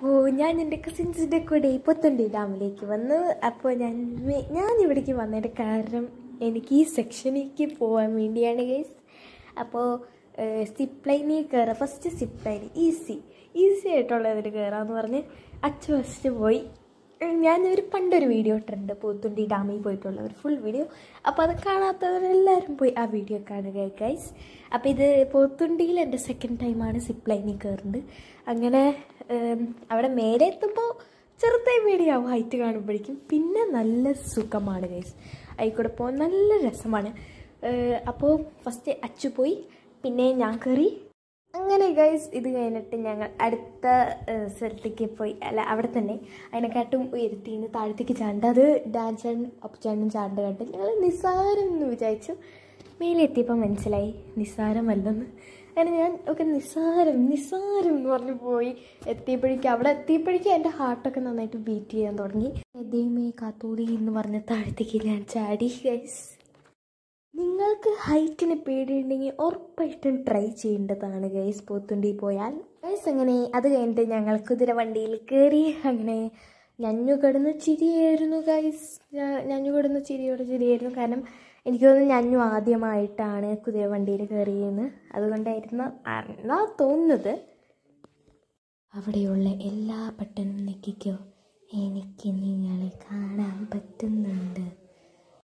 അപ്പോൾ ഞാൻ എൻ്റെ കസിൻസിൻ്റെ കൂടെ പൊത്തുണ്ടി ഡാമിലേക്ക് വന്നു അപ്പോൾ ഞാൻ വേ- ഞാൻ ഇവിടേക്ക് വന്നതിൻ്റെ കാരണം എനിക്ക് ഈ സെക്ഷനിലേക്ക് പോകാൻ വേണ്ടിയാണ് ഗൈസ് അപ്പോൾ സിപ്പ് ലൈനിൽ കയറാം first zip line easy easy ആയിട്ടുള്ളതിൽ കയറാമെന്ന് പറഞ്ഞ് അച്ഛ ഫസ്റ്റ് പോയി ഞാൻ ഒരു പണ്ടൊരു വീഡിയോ ഇട്ടിട്ടുണ്ട് പോത്തുണ്ടി ഡാമിൽ പോയിട്ടുള്ള ഒരു ഫുൾ വീഡിയോ അപ്പോൾ അത് കാണാത്തവരെല്ലാവരും പോയി ആ വീഡിയോ കാണുക ഗൈസ് അപ്പോൾ ഇത് പോത്തുണ്ടിയിൽ എൻ്റെ സെക്കൻഡ് ടൈമാണ് സിപ്പ് ലൈനിൽ കയറുന്നത് അങ്ങനെ ഉം, അവിടെ മേലെ എത്തുമ്പോൾ ചെറുതായി പേടിയാവും ഹൈറ്റ് കാണുമ്പോഴേക്കും പിന്നെ നല്ല സുഖമാണ് ഗൈസ് അതിൽ പോകാൻ നല്ല രസമാണ് അപ്പോൾ ഫസ്റ്റ് അച്ചു പോയി പിന്നെ ഞാൻ കയറി അങ്ങനെ ഗൈസ് ഇത് കഴിഞ്ഞിട്ട് ഞങ്ങൾ അടുത്ത ഏഹ്, സ്ഥലത്തേക്ക് പോയി അല്ല അവിടെ തന്നെ അതിനെക്കാട്ടും ഉയരത്തിന്ന് താഴത്തേക്ക് ചാണ്ട് അത് ഡാൻസ് ചാണ്ടും അപ്പുചാണ്ടും ചാണ്ട് കണ്ട് ഞങ്ങൾ നിസ്സാരം എന്ന് വിചാരിച്ചു മേലെ എത്തിയപ്പോൾ മനസ്സിലായി നിസ്സാരമല്ലെന്ന് അങ്ങനെ ഞാൻ ഒക്കെ നിസ്സാരം നിസ്സാരം എന്ന് പറഞ്ഞ് പോയി എത്തിയപ്പോഴേക്കും അവിടെ എത്തിയപ്പോഴേക്കും എൻ്റെ ഹാർട്ടൊക്കെ നന്നായിട്ട് ബീറ്റ് ചെയ്യാൻ തുടങ്ങി ദൈവമേ കാത്തോടി എന്ന് പറഞ്ഞ താഴത്തേക്ക് ഞാൻ ചാടി ഗൈസ് നിങ്ങൾക്ക് ഹൈറ്റിന് പേടിയുണ്ടെങ്കിൽ ഉറപ്പായിട്ടും ട്രൈ ചെയ്യേണ്ടതാണ് ഗൈസ് പോത്തുണ്ടി പോയാൽ ഗൈസ് അങ്ങനെ അത് കഴിഞ്ഞിട്ട് ഞങ്ങൾ കുതിര വണ്ടിയിൽ കയറി അങ്ങനെ ഞഞ്ഞു കിടന്ന് ചിരിയായിരുന്നു ഗൈസ് ഞഞ്ഞു കിടന്ന് ചിരിയോടെ ചിരിയായിരുന്നു കാരണം എനിക്ക് തോന്നുന്നു ഞഞ്ഞു ആദ്യമായിട്ടാണ് കുതിര വണ്ടിയിൽ കയറിയെന്ന് അതുകൊണ്ടായിരുന്നു എന്നാ തോന്നുന്നത് അവിടെയുള്ള എല്ലാ ബട്ടണും ഞെക്കിക്കോ എനിക്ക് നിങ്ങളെ കാണാൻ പറ്റുന്നുണ്ട്